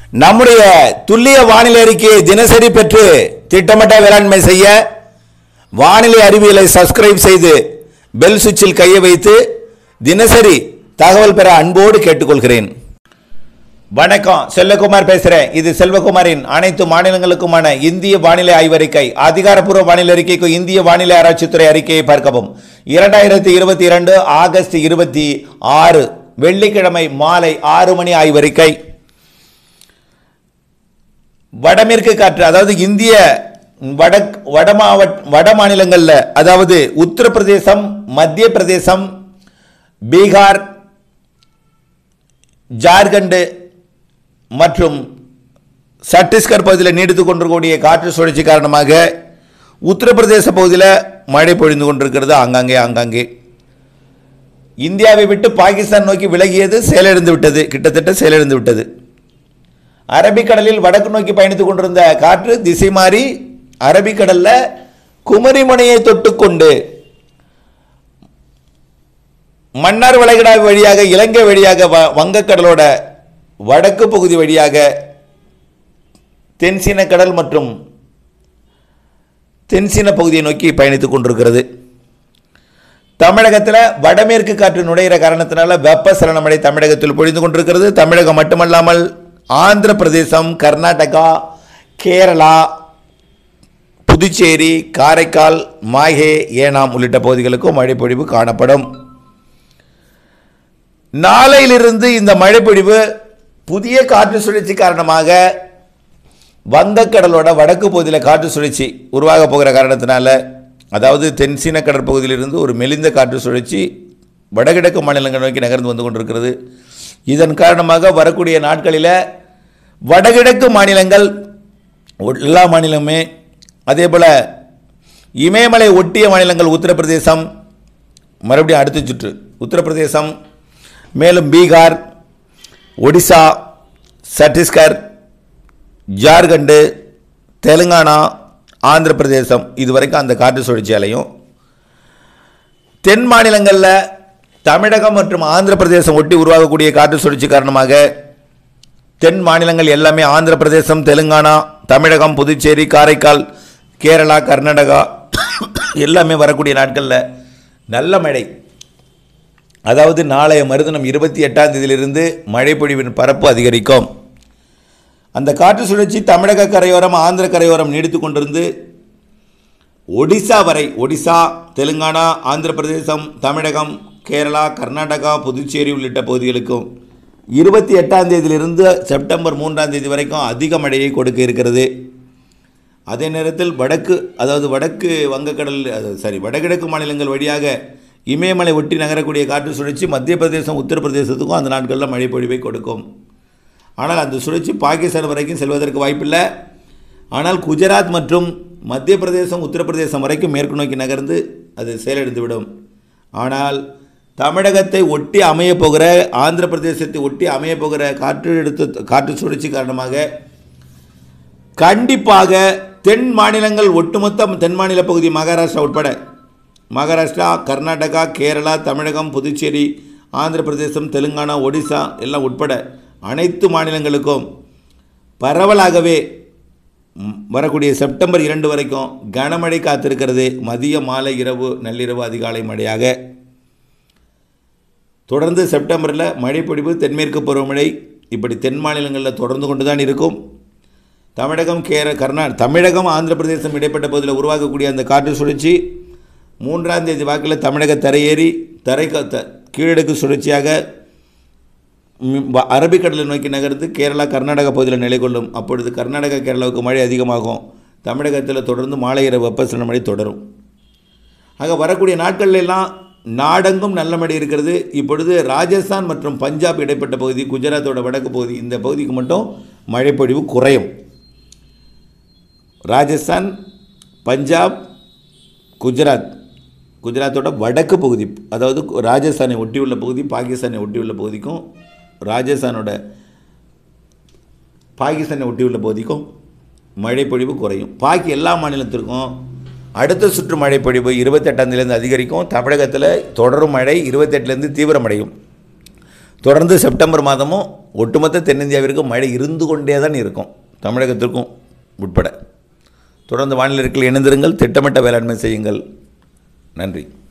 நம்முடைய துல்லிய வானிலை அறிக்கையை தினசரி பெற்று திட்டமிட்ட வேளாண்மை செய்ய வானிலை அறிவியலை சப்ஸ்கிரைப் செய்து பெல் சுவிட்சில் கையை வைத்து தினசரி தகவல் பெற அன்போடு கேட்டுக்கொள்கிறேன் வணக்கம் செல்வகுமார் பேசுறேன் இது செல்வகுமாரின் அனைத்து மாநிலங்களுக்குமான இந்திய வானிலை ஆய்வறிக்கை அதிகாரப்பூர்வ வானிலை அறிக்கைக்கு இந்திய வானிலை ஆராய்ச்சித்துறை அறிக்கையை பார்க்கவும் இரண்டாயிரத்தி இருபத்தி இரண்டு ஆகஸ்ட் இருபத்தி ஆறு வெள்ளிக்கிழமை மாலை ஆறு மணி ஆய்வறிக்கை வடமேற்கு காற்று அதாவது இந்திய வட வட மாவட்ட வட மாநிலங்களில் அதாவது உத்தரப்பிரதேசம் மத்திய பிரதேசம் பீகார் ஜார்க்கண்டு மற்றும் சத்தீஸ்கர் பகுதியில் நீடித்து கொண்டிருக்கக்கூடிய காற்று சுழற்சி காரணமாக உத்தரப்பிரதேச பகுதியில் மழை பொழிந்து கொண்டிருக்கிறது ஆங்காங்கே ஆங்காங்கே இந்தியாவை விட்டு பாகிஸ்தான் நோக்கி விலகியது செயலிழந்து விட்டது கிட்டத்தட்ட செயலிழந்து விட்டது அரபிக்கடலில் வடக்கு நோக்கி பயணித்துக் கொண்டிருந்த காற்று திசை மாறி அரபிக்கடல்ல குமரிமுனையை தொட்டுக்கொண்டு மன்னார் வளைகுடா வழியாக இலங்கை வழியாக வ- வங்கக்கடலோட வடக்கு பகுதி வழியாக தென்சீன கடல் மற்றும் தென்சீன பகுதியை நோக்கி பயணித்துக் கொண்டிருக்கிறது தமிழகத்தில் வடமேற்கு காற்று நுழையிற காரணத்தினால வெப்பசலன மழை தமிழகத்தில் பொழிந்து கொண்டிருக்கிறது தமிழகம் மட்டுமல்லாமல் ஆந்திர பிரதேசம் கர்நாடகா கேரளா புதுச்சேரி காரைக்கால் மாஹே ஏனாம் உள்ளிட்ட பகுதிகளுக்கும் மழைப்பொழிவு காணப்படும் நாளையிலிருந்து இந்த மழைப்பொழிவு புதிய காற்று சுழற்சி காரணமாக வங்கக்கடலோட வடக்கு பகுதியில் காற்று சுழற்சி உருவாக போகிற காரணத்தினால அதாவது தென்சீன கடற்பகுதியிலிருந்து ஒரு மெலிந்த காற்று சுழற்சி வடகிழக்கு மாநிலங்கள் நோக்கி நகர்ந்து வந்து கொண்டிருக்கிறது இதன் காரணமாக வரக்கூடிய நாட்களில் வடகிழக்கு மாநிலங்கள் ஒ- எல்லா மாநிலமுமே அதே போல் இமயமலை ஒட்டிய மாநிலங்கள் உத்தரப்பிரதேசம் மறுபடியும் அடுத்த சுற்று உத்தரப்பிரதேசம் மேலும் பீகார் ஒடிசா சத்தீஸ்கர் ஜார்க்கண்டு தெலுங்கானா ஆந்திர பிரதேசம் இதுவரைக்கும் அந்த காற்று சுழற்சி அலையும் தென் மாநிலங்களில் தமிழகம் மற்றும் ஆந்திர பிரதேசம் ஒட்டி உருவாகக்கூடிய காற்று சுழற்சி காரணமாக தென் மாநிலங்கள் எல்லாமே ஆந்திர பிரதேசம் தெலுங்கானா தமிழகம் புதுச்சேரி காரைக்கால் கேரளா கர்நாடகா எல்லாமே வரக்கூடிய நாட்களில் நல்ல மழை அதாவது நாளைய மறுதினம் இருபத்தி எட்டாம் தேதியிலிருந்து மழைப்பொழிவின் பரப்பு அதிகரிக்கும் அந்த காற்று சுழற்சி தமிழக கரையோரம் ஆந்திர கரையோரம் நீடித்து கொண்டிருந்து ஒடிசா வரை ஒடிசா தெலுங்கானா ஆந்திர பிரதேசம் தமிழகம் கேரளா கர்நாடகா புதுச்சேரி உள்ளிட்ட பகுதிகளுக்கும் இருபத்தி எட்டாம் தேதியிலிருந்து செப்டம்பர் மூன்றாம் தேதி வரைக்கும் அதிக மழையை கொடுக்க இருக்கிறது அதே நேரத்தில் வடக்கு அதாவது வடக்கு வங்கக்கடல் அது சாரி வடகிழக்கு மாநிலங்கள் வழியாக இமயமலை ஒட்டி நகரக்கூடிய காற்று சுழற்சி மத்திய பிரதேசம் உத்தரப்பிரதேசத்துக்கும் அந்த நாட்களில் மழை பொழிவை கொடுக்கும் ஆனால் அந்த சுழற்சி பாகிஸ்தான் வரைக்கும் செல்வதற்கு வாய்ப்பில்லை ஆனால் குஜராத் மற்றும் மத்திய பிரதேசம் உத்தரப்பிரதேசம் வரைக்கும் மேற்கு நோக்கி நகர்ந்து அது செயலிழந்துவிடும் ஆனால் தமிழகத்தை ஒட்டி அமையப் போகிற ஆந்திர பிரதேசத்தை ஒட்டி அமையப் போகிற காற்று எடுத்து காற்று சுழற்சி காரணமாக கண்டிப்பாக தென் மாநிலங்கள் ஒட்டுமொத்த தென் மாநில பகுதி மகாராஷ்டிரா உட்பட மகாராஷ்டிரா கர்நாடகா கேரளா தமிழகம் புதுச்சேரி ஆந்திர பிரதேசம் தெலுங்கானா ஒடிசா எல்லாம் உட்பட அனைத்து மாநிலங்களுக்கும் பரவலாகவே ம், வரக்கூடிய செப்டம்பர் இரண்டு வரைக்கும் கனமழை காத்திருக்கிறது மதிய மாலை இரவு நள்ளிரவு அதிகாலை மழையாக தொடர்ந்து செப்டம்பரில் மழைப்பொழிவு தென்மேற்கு பருவமழை இப்படி தென் மாநிலங்களில் தொடர்ந்து கொண்டு தான் இருக்கும் தமிழகம் கேர கர்நா தமிழகம் ஆந்திர பிரதேசம் இடைப்பட்ட பகுதியில் உருவாகக்கூடிய அந்த காற்று சுழற்சி மூன்றாம் தேதி வாக்கில் தமிழக தரையேறி தரை க- த- கீழடுக்கு சுழற்சியாக ம், வ- அரபிக்கடலை நோக்கி நகர்ந்து கேரளா கர்நாடகா பகுதியில் நிலை கொள்ளும் அப்பொழுது கர்நாடகா கேரளாவுக்கு மழை அதிகமாகும் தமிழகத்தில் தொடர்ந்து மாலை இரவு வெப்பசலன மழை தொடரும் ஆக வரக்கூடிய நாட்கள்ல எல்லாம் நாடெங்கும் நல்ல மழை இருக்கிறது இப்பொழுது ராஜஸ்தான் மற்றும் பஞ்சாப் இடைப்பட்ட பகுதி குஜராத்தோட வடக்கு பகுதி இந்த பகுதிக்கு மட்டும் மழைப்பொழிவு குறையும் ராஜஸ்தான் பஞ்சாப் குஜராத் குஜராத்தோட வடக்கு பகுதி அதாவது ராஜஸ்தானை ஒட்டியுள்ள பகுதி பாகிஸ்தானை ஒட்டியுள்ள பகுதிக்கும் ராஜஸ்தானோட பாகிஸ்தானை ஒட்டியுள்ள பகுதிக்கும் மழைப்பொழிவு குறையும் பாக்கி எல்லா மாநிலத்திற்கும் அடுத்த சுற்று மழைப்பொழிவு இருபத்தெட்டாம் தேதியிலேருந்து அதிகரிக்கும் தமிழகத்தில் தொடரும் மழை இருபத்தெட்டுலேருந்து தீவிரமடையும் தொடர்ந்து செப்டம்பர் மாதமும் ஒட்டுமொத்த தென்னிந்தியாவிற்கு மழை இருந்து கொண்டே தான் இருக்கும் தமிழகத்திற்கும் உட்பட தொடர்ந்து வானிலை இருக்கில் இணைந்திருங்கள் திட்டமிட்ட வேளாண்மை செய்யுங்கள் நன்றி